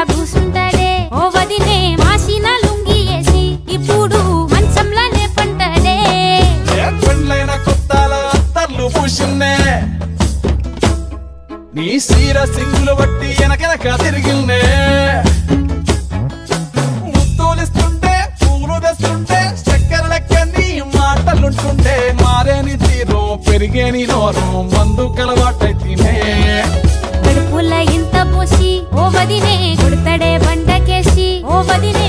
కూసుంటాడే ఓ వదినే మాసిన లుంగి వేసి ఇప్పుడు మంచంలోనే పంటాడే ఏ పెండ్లైన కొత్తాల అత్తర్లు పూసిన్నే నీ సీర సింగులు బట్టి వెనకెనక తిరిగిన్నే ముత్తులిస్తుంటే పూలు తెస్తుంటే చక్కెర లెక్క నీ మాటలుంటుంటే మారేని తీరు పెరిగేని నోరు మందు కలవాటైతేనే కడుపుల ఇంత పోసి ఓ వదినే కొడతాడే బండకేసి ఓ వదినే